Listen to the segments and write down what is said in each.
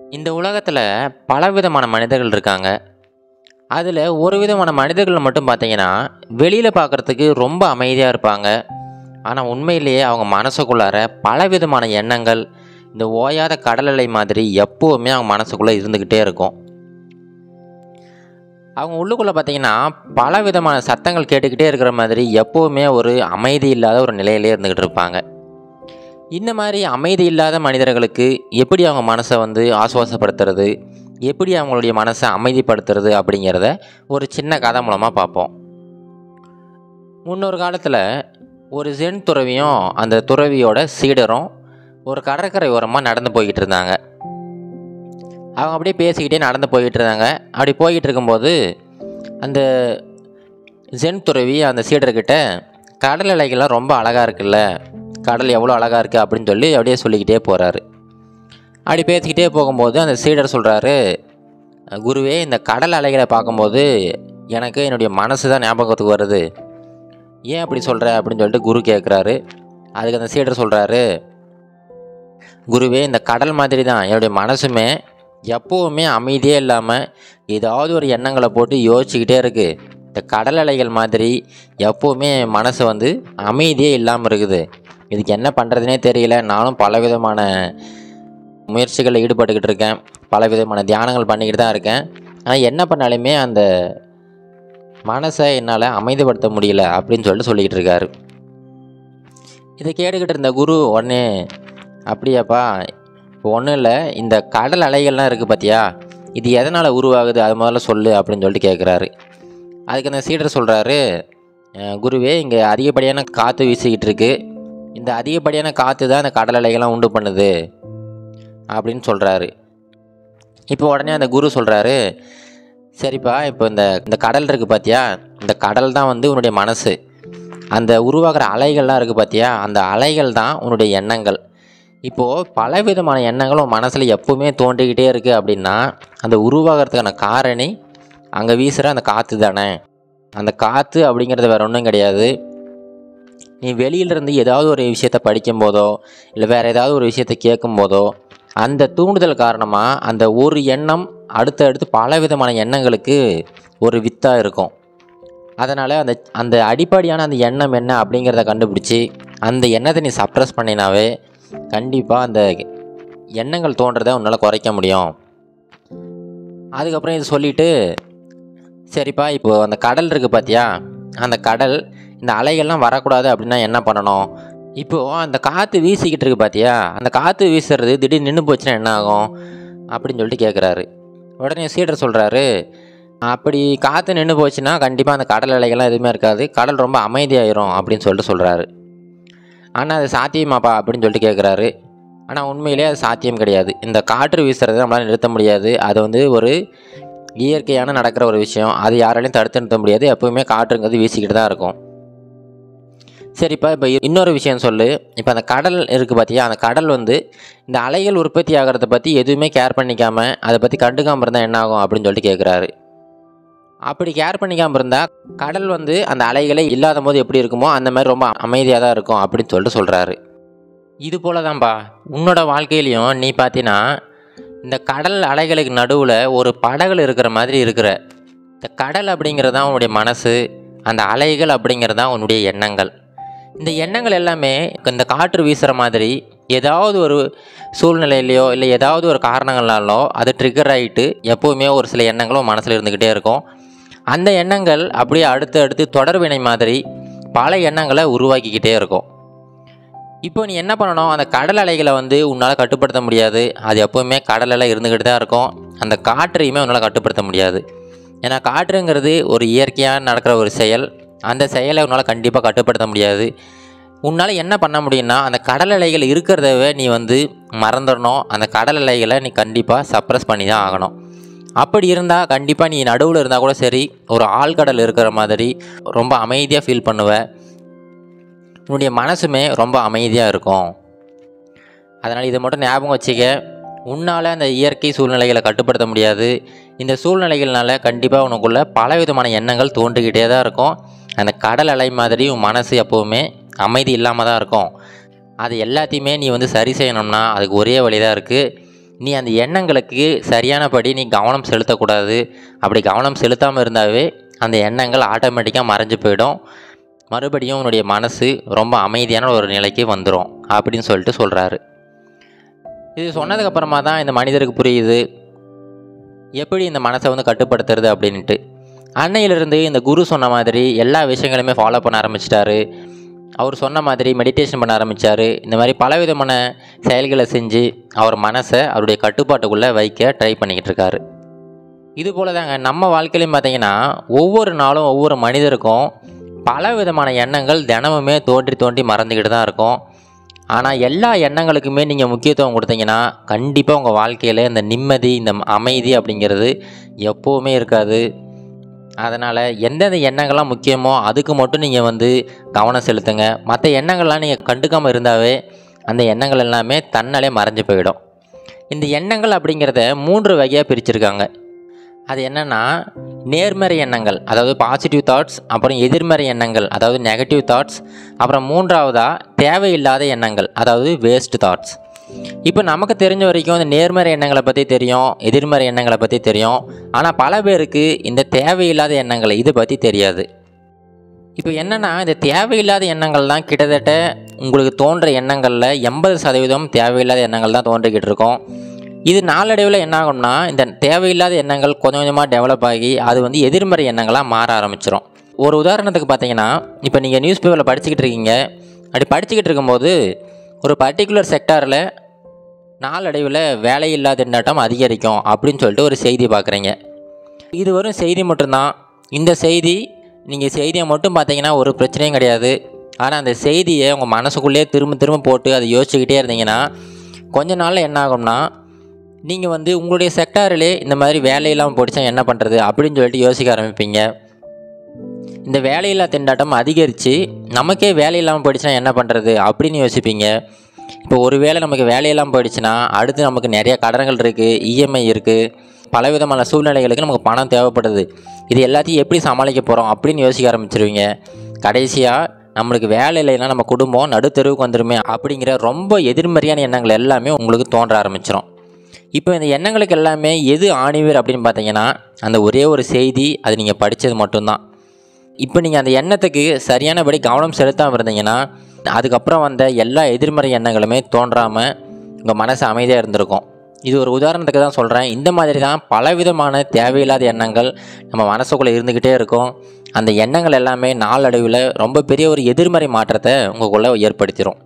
இந்த உலகத்தில் பலவிதமான மனிதர்கள் இருக்காங்க அதில் ஒரு விதமான மனிதர்கள் மட்டும் பார்த்தீங்கன்னா வெளியில் பார்க்குறதுக்கு ரொம்ப அமைதியாக இருப்பாங்க ஆனால் உண்மையிலேயே அவங்க மனசுக்குள்ளார பலவிதமான எண்ணங்கள் இந்த ஓயாத கடல் அலை மாதிரி எப்போவுமே அவங்க மனசுக்குள்ளே இருந்துக்கிட்டே இருக்கும் அவங்க உள்ளுக்குள்ளே பார்த்தீங்கன்னா பல விதமான சத்தங்கள் கேட்டுக்கிட்டே இருக்கிற மாதிரி எப்போவுமே ஒரு அமைதி இல்லாத ஒரு நிலையிலே இருந்துக்கிட்டு இருப்பாங்க இந்த மாதிரி அமைதி இல்லாத மனிதர்களுக்கு எப்படி அவங்க மனசை வந்து ஆசுவாசப்படுத்துறது எப்படி அவங்களுடைய மனசை அமைதிப்படுத்துறது அப்படிங்கிறத ஒரு சின்ன கதை மூலமாக பார்ப்போம் முன்னொரு காலத்தில் ஒரு ஜென் துறவியும் அந்த துறவியோட சீடரும் ஒரு கடற்கரை ஓரமாக நடந்து போய்கிட்டு இருந்தாங்க அவங்க அப்படியே பேசிக்கிட்டே நடந்து போய்கிட்டு இருந்தாங்க அப்படி போய்கிட்டு இருக்கும்போது அந்த ஜென் துறவி அந்த சீடர்கிட்ட கடல் அலைகள்லாம் ரொம்ப அழகாக இருக்குல்ல கடல் எவ்வளோ அழகாக இருக்குது அப்படின்னு சொல்லி அப்படியே சொல்லிக்கிட்டே போகிறாரு அப்படி பேசிக்கிட்டே போகும்போது அந்த சீடர் சொல்கிறாரு குருவே இந்த கடல் அலைகளை பார்க்கும்போது எனக்கு என்னுடைய மனசு தான் ஞாபகத்துக்கு வருது ஏன் அப்படி சொல்கிற அப்படின்னு சொல்லிட்டு குரு கேட்குறாரு அதுக்கு அந்த சீடர் சொல்கிறாரு குருவே இந்த கடல் மாதிரி தான் என்னுடைய மனசுமே எப்போவுமே அமைதியே இல்லாமல் ஏதாவது ஒரு எண்ணங்களை போட்டு யோசிச்சுக்கிட்டே இருக்குது இந்த கடல் அலைகள் மாதிரி எப்போவுமே என் மனசு வந்து அமைதியே இல்லாமல் இருக்குது இதுக்கு என்ன பண்ணுறதுனே தெரியல நானும் பலவிதமான முயற்சிகளில் ஈடுபட்டுக்கிட்டு இருக்கேன் பலவிதமான தியானங்கள் பண்ணிக்கிட்டு தான் இருக்கேன் ஆனால் என்ன பண்ணாலுமே அந்த மனசை என்னால் அமைதிப்படுத்த முடியல அப்படின்னு சொல்லிட்டு சொல்லிக்கிட்டு இருக்காரு இதை கேட்டுக்கிட்டு இருந்த குரு உடனே அப்படியாப்பா இப்போ ஒன்றும் இல்லை இந்த கடல் அலைகள்லாம் இருக்குது பார்த்தியா இது எதனால் உருவாகுது அது முதல்ல சொல்லு அப்படின்னு சொல்லிட்டு கேட்குறாரு அதுக்கு அந்த சீடர் சொல்கிறாரு குருவே இங்கே அதிகப்படியான காற்று வீசிக்கிட்டு இருக்கு இந்த அதிகப்படியான காற்று தான் இந்த கடல் அலைகள்லாம் உண்டு பண்ணுது அப்படின்னு சொல்கிறாரு இப்போ உடனே அந்த குரு சொல்கிறாரு சரிப்பா இப்போ இந்த இந்த கடல் இருக்குது பார்த்தியா இந்த கடல் தான் வந்து உன்னுடைய மனசு அந்த உருவாகிற அலைகள்லாம் இருக்குது பார்த்தியா அந்த அலைகள் தான் உன்னுடைய எண்ணங்கள் இப்போது பலவிதமான எண்ணங்கள் உன் மனசில் எப்போவுமே தோண்டிக்கிட்டே இருக்குது அப்படின்னா அந்த உருவாகிறதுக்கான காரணி அங்கே வீசுகிற அந்த காற்று தானே அந்த காற்று அப்படிங்கிறது வேறு ஒன்றும் கிடையாது நீ வெளியிலிருந்து ஏதாவது ஒரு விஷயத்தை படிக்கும் போதோ இல்லை வேறு ஏதாவது ஒரு விஷயத்தை கேட்கும் போதோ அந்த தூண்டுதல் காரணமாக அந்த ஒரு எண்ணம் அடுத்து அடுத்து பல விதமான எண்ணங்களுக்கு ஒரு வித்தாக இருக்கும் அதனால் அந்த அந்த அடிப்படையான அந்த எண்ணம் என்ன அப்படிங்கிறத கண்டுபிடிச்சி அந்த எண்ணத்தை நீ சப்ரஸ் பண்ணினாவே கண்டிப்பாக அந்த எண்ணங்கள் தோன்றதை உன்னால் குறைக்க முடியும் அதுக்கப்புறம் இது சொல்லிவிட்டு சரிப்பா இப்போது அந்த கடல் இருக்குது பார்த்தியா அந்த கடல் இந்த அலைகள்லாம் வரக்கூடாது அப்படின்னா என்ன பண்ணணும் இப்போது அந்த காற்று வீசிக்கிட்டு இருக்கு பார்த்தியா அந்த காற்று வீசுறது திடீர்னு நின்று போச்சுன்னா என்ன ஆகும் அப்படின்னு சொல்லிட்டு கேட்குறாரு உடனே சீடர் சொல்கிறாரு அப்படி காற்று நின்று போச்சுன்னா கண்டிப்பாக அந்த கடல் அலைகள்லாம் எதுவுமே இருக்காது கடல் ரொம்ப அமைதியாயிரும் அப்படின்னு சொல்லிட்டு சொல்கிறாரு ஆனால் அது சாத்தியமாப்பா அப்படின்னு சொல்லிட்டு கேட்குறாரு ஆனால் உண்மையிலே அது சாத்தியம் கிடையாது இந்த காற்று வீசுறது நம்மளால் நிறுத்த முடியாது அது வந்து ஒரு இயற்கையான நடக்கிற ஒரு விஷயம் அது யாராலையும் தடுத்து நிறுத்த முடியாது எப்போவுமே காற்றுங்கிறது வீசிக்கிட்டு தான் இருக்கும் சரிப்பா இப்போ இன்னொரு விஷயம் சொல்லு இப்போ அந்த கடல் இருக்குது பார்த்தியா அந்த கடல் வந்து இந்த அலைகள் உற்பத்தி ஆகிறத பற்றி எதுவுமே கேர் பண்ணிக்காமல் அதை பற்றி கண்டுக்காமல் இருந்தால் என்ன ஆகும் அப்படின்னு சொல்லிட்டு கேட்குறாரு அப்படி கேர் பண்ணிக்காமல் இருந்தால் கடல் வந்து அந்த அலைகளே இல்லாத போது எப்படி இருக்குமோ அந்த மாதிரி ரொம்ப அமைதியாக தான் இருக்கும் அப்படின்னு சொல்லிட்டு சொல்கிறாரு இது போல தான்ப்பா உன்னோட வாழ்க்கையிலையும் நீ பார்த்தீங்கன்னா இந்த கடல் அலைகளுக்கு நடுவில் ஒரு படகுல இருக்கிற மாதிரி இருக்கிற இந்த கடல் அப்படிங்கிறது தான் உன்னுடைய மனசு அந்த அலைகள் அப்படிங்கிறது தான் உன்னுடைய எண்ணங்கள் இந்த எண்ணங்கள் எல்லாமே இந்த காற்று வீசுகிற மாதிரி ஏதாவது ஒரு சூழ்நிலையிலையோ இல்லை ஏதாவது ஒரு காரணங்களாலோ அது ட்ரிகர் ஆகிட்டு எப்போவுமே ஒரு சில எண்ணங்களும் மனசில் இருந்துக்கிட்டே இருக்கும் அந்த எண்ணங்கள் அப்படியே அடுத்து அடுத்து தொடர்வினை மாதிரி பல எண்ணங்களை உருவாக்கிக்கிட்டே இருக்கும் இப்போ நீ என்ன பண்ணணும் அந்த கடல் அலைகளை வந்து உன்னால் கட்டுப்படுத்த முடியாது அது எப்போவுமே கடல் அலை இருந்துக்கிட்டு தான் இருக்கும் அந்த காற்றையுமே உன்னால் கட்டுப்படுத்த முடியாது ஏன்னா காற்றுங்கிறது ஒரு இயற்கையாக நடக்கிற ஒரு செயல் அந்த செயலை உன்னால் கண்டிப்பாக கட்டுப்படுத்த முடியாது உன்னால் என்ன பண்ண முடியும்னா அந்த கடல் அலைகள் இருக்கிறதவே நீ வந்து மறந்துடணும் அந்த கடல் அலைகளை நீ கண்டிப்பாக சப்ரஸ் பண்ணி தான் ஆகணும் அப்படி இருந்தால் கண்டிப்பாக நீ நடுவில் இருந்தால் கூட சரி ஒரு ஆழ்கடல் இருக்கிற மாதிரி ரொம்ப அமைதியாக ஃபீல் பண்ணுவ உன்னுடைய மனசுமே ரொம்ப அமைதியாக இருக்கும் அதனால் இதை மட்டும் ஞாபகம் வச்சுக்க உன்னால் அந்த இயற்கை சூழ்நிலைகளை கட்டுப்படுத்த முடியாது இந்த சூழ்நிலைகள்னால கண்டிப்பாக உனக்குள்ள பலவிதமான எண்ணங்கள் தோன்றிக்கிட்டே தான் இருக்கும் அந்த கடல் அலை மாதிரி உன் மனசு எப்போவுமே அமைதி இல்லாமல் தான் இருக்கும் அது எல்லாத்தையுமே நீ வந்து சரி செய்யணும்னா அதுக்கு ஒரே வழி தான் இருக்குது நீ அந்த எண்ணங்களுக்கு சரியானபடி நீ கவனம் செலுத்தக்கூடாது அப்படி கவனம் செலுத்தாமல் இருந்தாவே அந்த எண்ணங்கள் ஆட்டோமேட்டிக்காக மறைஞ்சு போயிடும் மறுபடியும் உன்னுடைய மனசு ரொம்ப அமைதியான ஒரு நிலைக்கு வந்துடும் அப்படின்னு சொல்லிட்டு சொல்கிறாரு இது சொன்னதுக்கப்புறமா தான் இந்த மனிதருக்கு புரியுது எப்படி இந்த மனசை வந்து கட்டுப்படுத்துறது அப்படின்ட்டு அன்னையிலிருந்து இந்த குரு சொன்ன மாதிரி எல்லா விஷயங்களுமே ஃபாலோ பண்ண ஆரம்பிச்சிட்டாரு அவர் சொன்ன மாதிரி மெடிடேஷன் பண்ண ஆரம்பித்தார் இந்த மாதிரி பலவிதமான செயல்களை செஞ்சு அவர் மனசை அவருடைய கட்டுப்பாட்டுக்குள்ளே வைக்க ட்ரை பண்ணிக்கிட்டு இருக்காரு இது போல தாங்க நம்ம வாழ்க்கையிலையும் பார்த்தீங்கன்னா ஒவ்வொரு நாளும் ஒவ்வொரு மனிதருக்கும் பல விதமான எண்ணங்கள் தினமுமே தோன்றி தோன்றி மறந்துக்கிட்டு தான் இருக்கும் ஆனால் எல்லா எண்ணங்களுக்குமே நீங்கள் முக்கியத்துவம் கொடுத்தீங்கன்னா கண்டிப்பாக உங்கள் வாழ்க்கையில் இந்த நிம்மதி இந்த அமைதி அப்படிங்கிறது எப்போவுமே இருக்காது அதனால் எந்தெந்த எண்ணங்கள்லாம் முக்கியமோ அதுக்கு மட்டும் நீங்கள் வந்து கவனம் செலுத்துங்க மற்ற எண்ணங்கள்லாம் நீங்கள் கண்டுக்காமல் இருந்தாவே அந்த எண்ணங்கள் எல்லாமே தன்னாலே மறைஞ்சு போயிடும் இந்த எண்ணங்கள் அப்படிங்கிறத மூன்று வகையாக பிரிச்சிருக்காங்க அது என்னென்னா நேர்மறை எண்ணங்கள் அதாவது பாசிட்டிவ் தாட்ஸ் அப்புறம் எதிர்மறை எண்ணங்கள் அதாவது நெகட்டிவ் தாட்ஸ் அப்புறம் மூன்றாவதாக தேவையில்லாத எண்ணங்கள் அதாவது வேஸ்ட் தாட்ஸ் இப்போ நமக்கு தெரிஞ்ச வரைக்கும் இந்த நேர்மறை எண்ணங்களை பற்றி தெரியும் எதிர்மறை எண்ணங்களை பற்றி தெரியும் ஆனால் பல பேருக்கு இந்த தேவையில்லாத எண்ணங்கள் இது பற்றி தெரியாது இப்போ என்னென்னா இந்த தேவையில்லாத எண்ணங்கள் தான் கிட்டத்தட்ட உங்களுக்கு தோன்ற எண்ணங்களில் எண்பது சதவீதம் தேவையில்லாத எண்ணங்கள் தான் தோன்றிக்கிட்டு இருக்கும் இது நாளடைவில் என்ன ஆகும்னா இந்த தேவையில்லாத எண்ணங்கள் கொஞ்சம் கொஞ்சமாக டெவலப் ஆகி அது வந்து எதிர்மறை எண்ணங்களாக மாற ஆரம்பிச்சிடும் ஒரு உதாரணத்துக்கு பார்த்தீங்கன்னா இப்போ நீங்கள் நியூஸ் பேப்பரில் படிச்சுக்கிட்டு இருக்கீங்க அப்படி படிச்சுக்கிட்டு இருக்கும்போது ஒரு பர்டிகுலர் செக்டாரில் நாளடைவில் வேலையில்லா திண்டாட்டம் அதிகரிக்கும் அப்படின்னு சொல்லிட்டு ஒரு செய்தி பார்க்குறீங்க இது வெறும் செய்தி மட்டும்தான் இந்த செய்தி நீங்கள் செய்தியை மட்டும் பார்த்தீங்கன்னா ஒரு பிரச்சனையும் கிடையாது ஆனால் அந்த செய்தியை உங்கள் மனசுக்குள்ளேயே திரும்ப திரும்ப போட்டு அதை யோசிச்சுக்கிட்டே இருந்தீங்கன்னா கொஞ்ச நாளில் என்ன ஆகும்னா நீங்கள் வந்து உங்களுடைய செக்டாரிலே இந்த மாதிரி வேலையில்லாமல் போயிடுச்சா என்ன பண்ணுறது அப்படின்னு சொல்லிட்டு யோசிக்க ஆரம்பிப்பீங்க இந்த வேலையில்லா திண்டாட்டம் அதிகரித்து நமக்கே வேலை இல்லாமல் போயிடுச்சுன்னா என்ன பண்ணுறது அப்படின்னு யோசிப்பீங்க இப்போ ஒரு வேளை நமக்கு வேலையெல்லாம் போயிடுச்சுன்னா அடுத்து நமக்கு நிறைய கடன்கள் இருக்குது இஎம்ஐ இருக்குது பலவிதமான சூழ்நிலைகளுக்கு நமக்கு பணம் தேவைப்படுது இது எல்லாத்தையும் எப்படி சமாளிக்க போகிறோம் அப்படின்னு யோசிக்க ஆரம்பிச்சிருவீங்க கடைசியாக நம்மளுக்கு வேலை இல்லைன்னா நம்ம குடும்பம் நடுத்தெருவுக்கு வந்துருமே அப்படிங்கிற ரொம்ப எதிர்மறையான எண்ணங்கள் எல்லாமே உங்களுக்கு தோன்ற ஆரம்பிச்சிடும் இப்போ இந்த எண்ணங்களுக்கு எல்லாமே எது ஆணிவேர் அப்படின்னு பார்த்தீங்கன்னா அந்த ஒரே ஒரு செய்தி அது நீங்கள் படித்தது மட்டும்தான் இப்போ நீங்கள் அந்த எண்ணத்துக்கு சரியானபடி கவனம் செலுத்தாமல் இருந்தீங்கன்னா அதுக்கப்புறம் வந்த எல்லா எதிர்மறை எண்ணங்களுமே தோன்றாமல் உங்கள் மனசு அமைதியாக இருந்திருக்கும் இது ஒரு உதாரணத்துக்கு தான் சொல்கிறேன் இந்த மாதிரி தான் பலவிதமான தேவையில்லாத எண்ணங்கள் நம்ம மனசுக்குள்ளே இருந்துக்கிட்டே இருக்கும் அந்த எண்ணங்கள் எல்லாமே நாளடைவில் ரொம்ப பெரிய ஒரு எதிர்மறை மாற்றத்தை உங்களுக்குள்ளே ஏற்படுத்திடும்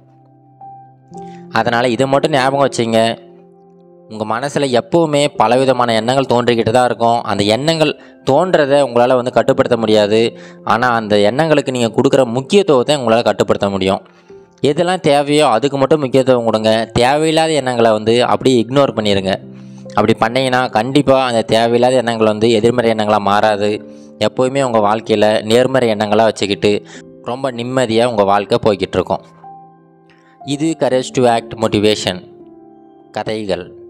அதனால் இதை மட்டும் ஞாபகம் வச்சுங்க உங்கள் மனசில் எப்போவுமே பலவிதமான எண்ணங்கள் தோன்றிக்கிட்டு தான் இருக்கும் அந்த எண்ணங்கள் தோன்றதை உங்களால் வந்து கட்டுப்படுத்த முடியாது ஆனால் அந்த எண்ணங்களுக்கு நீங்கள் கொடுக்குற முக்கியத்துவத்தை உங்களால் கட்டுப்படுத்த முடியும் எதெல்லாம் தேவையோ அதுக்கு மட்டும் முக்கியத்துவம் கொடுங்க தேவையில்லாத எண்ணங்களை வந்து அப்படியே இக்னோர் பண்ணிடுங்க அப்படி பண்ணீங்கன்னா கண்டிப்பாக அந்த தேவையில்லாத எண்ணங்கள் வந்து எதிர்மறை எண்ணங்களாக மாறாது எப்போவுமே உங்கள் வாழ்க்கையில் நேர்மறை எண்ணங்களாக வச்சுக்கிட்டு ரொம்ப நிம்மதியாக உங்கள் வாழ்க்கை போய்கிட்டு இருக்கும் இது கரேஜ் டு ஆக்ட் மோட்டிவேஷன் கதைகள்